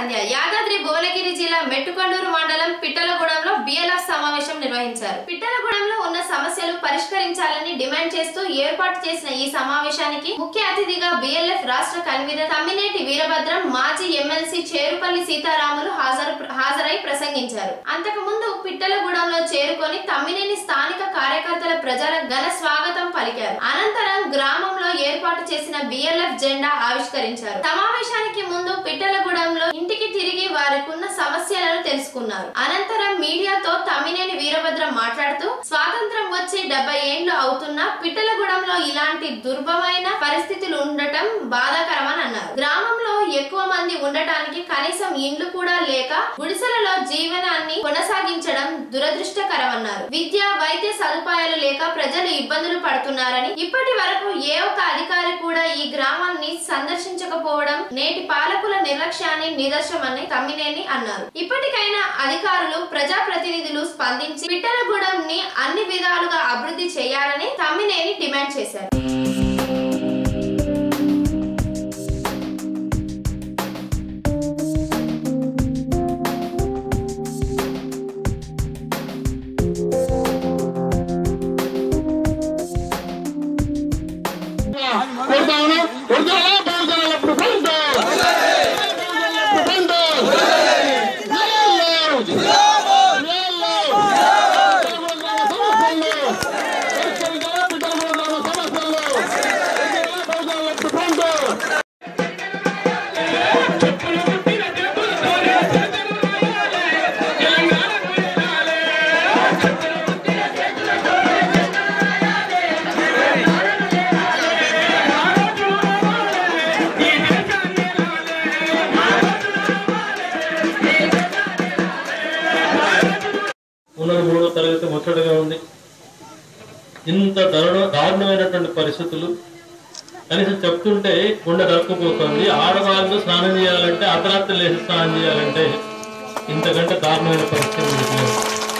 సంధ్య యాదాద్రి భువనగిరి జిల్లా మెట్టుకొండూరు మండలం పిట్టలగూడెంలో బిఎల్ఎఫ్ సమావేశం నిర్వహించారు పిట్టలగూడెంలో ఉన్న సమస్యలు పరిష్కరించాలని డిమాండ్ చేస్తూ ఏర్పాటు చేసిన ఈ సమావేశానికి ముఖ్య అతిథిగా బిఎల్ఎఫ్ రాష్ట్ర కన్వీనర్ తమ్మినేటి వీరభద్రం మాజీ ఎమ్మెల్సీ చేరుపల్లి సీతారాములు హాజరు హాజరై ప్రసంగించారు అంతకు ముందు పిట్టలగూడెంలో చేరుకొని తమ్మినేని స్థానిక కార్యకర్తల ప్రజల ఘన స్వాగతం పలికారు అనంతరం గ్రామంలో ఏర్పాటు చేసిన బిఎల్ఎఫ్ జెండా ఆవిష్కరించారు సమావేశానికి ముందు పిట్టలగూడెంలో ఇంటికి తిరిగి వారికున్న సమస్యలను తెలుసుకున్నారు అనంతరం మీడియాతో తమ్మినేని వీరభద్రం మాట్లాడుతూ స్వాతంత్రం వచ్చి డెబ్బై ఏండ్లు అవుతున్నా పిట్టలగూడెంలో ఇలాంటి దుర్భమైన పరిస్థితులు ఉండటం బాధాకరమని అన్నారు గ్రామంలో ఎక్కువ మంది ఉండటానికి కనీసం ఇండ్లు కూడా లేక గుడిసెలలో జీవనాన్ని కొనసాగించడం దురదృష్టకరమన్నారు విద్య వైద్య సదుపాయాలు లేక ప్రజలు ఇబ్బందులు పడుతున్నారని ఇప్పటి వరకు ఏ ఒక్క అధికారి కూడా ఈ గ్రామాన్ని సందర్శించకపోవడం నేటి పాలకుల నిర్లక్ష్యాన్ని నిదర్శనమని తమ్మినేని అన్నారు ఇప్పటికైనా అధికారులు ప్రజాప్రతినిధులు స్పందించి పిట్టలగూడెం ని అన్ని విధాలుగా అభివృద్ధి చేయాలని తమ్మినేని డిమాండ్ చేశారు కొడతాను కొడతావా బాగుతాను ప్రపంచం ప్రపంచం ఉన్నది మూడో తరగతి ముచ్చటగా ఉంది ఇంత దారుణ దారుణమైనటువంటి పరిస్థితులు కనీసం చెప్తుంటే గుండె దొరకపోతుంది ఆడవాళ్ళు స్నానం చేయాలంటే అర్ధరాత్రి లేచి స్నానం చేయాలంటే ఇంతకంటే దారుణమైన పరిస్థితి మనకి లేదు.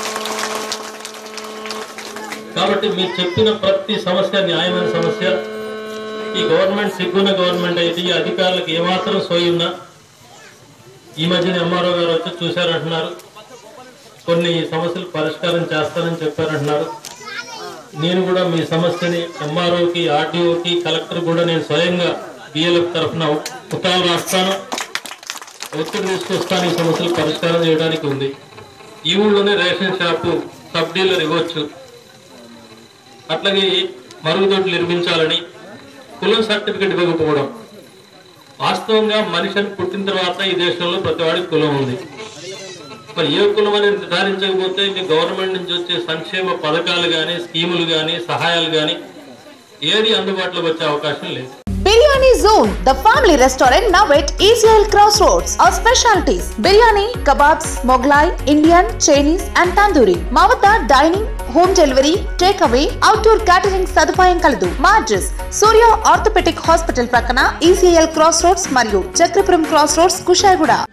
కాబట్టి మీరు చెప్పిన ప్రతి సమస్య న్యాయమైన సమస్య ఈ గవర్నమెంట్ సిగ్గున్న గవర్నమెంట్ అయితే ఈ అధికారులకు ఏమాత్రం సోయున్నా ఈ మధ్యన ఎంఆర్ఓ గారు వచ్చి చూశారంటున్నారు కొన్ని సమస్యలు పరిష్కారం చేస్తానని చెప్పారంటున్నారు నేను కూడా మీ సమస్యని ఎంఆర్ఓకి ఆర్డీఓకి కలెక్టర్ కూడా నేను స్వయంగా బిఎల్ఎఫ్ తరఫున ఉత్తరాలు రాస్తాను ఒత్తిడి తీసుకొస్తాను ఈ సమస్యలు పరిష్కారం చేయడానికి ఉంది ఈ ఊళ్ళోనే రేషన్ షాపు సబ్ డీలర్ ఇవ్వచ్చు అట్లాగే మరుగుదొడ్లు నిర్మించాలని కులం సర్టిఫికెట్ ఇవ్వకపోవడం వాస్తవంగా మనిషిని పుట్టిన తర్వాత ఈ దేశంలో ప్రతి వాడికి కులం ఉంది మరి ఏ కులం అనేది నిర్ధారించకపోతే మీ గవర్నమెంట్ నుంచి వచ్చే సంక్షేమ పథకాలు కానీ స్కీములు కానీ సహాయాలు కానీ ఏది అందుబాటులోకి వచ్చే అవకాశం లేదు Biryani Zone, the family restaurant now at Israel Crossroads. Our specialties biryani, kebabs, Moglai, Indian, Chinese, and tandoori. మా వద్ద dining home delivery take away outdoor catering సదుపాయం కలదు మా అడ్రస్ సూర్య ఆర్థోపెటిక్ హాస్పిటల్ ప్రక్కన ఈసీఎల్ క్రాస్ రోడ్స్ మరియు Chakrapuram cross roads Kushaiguda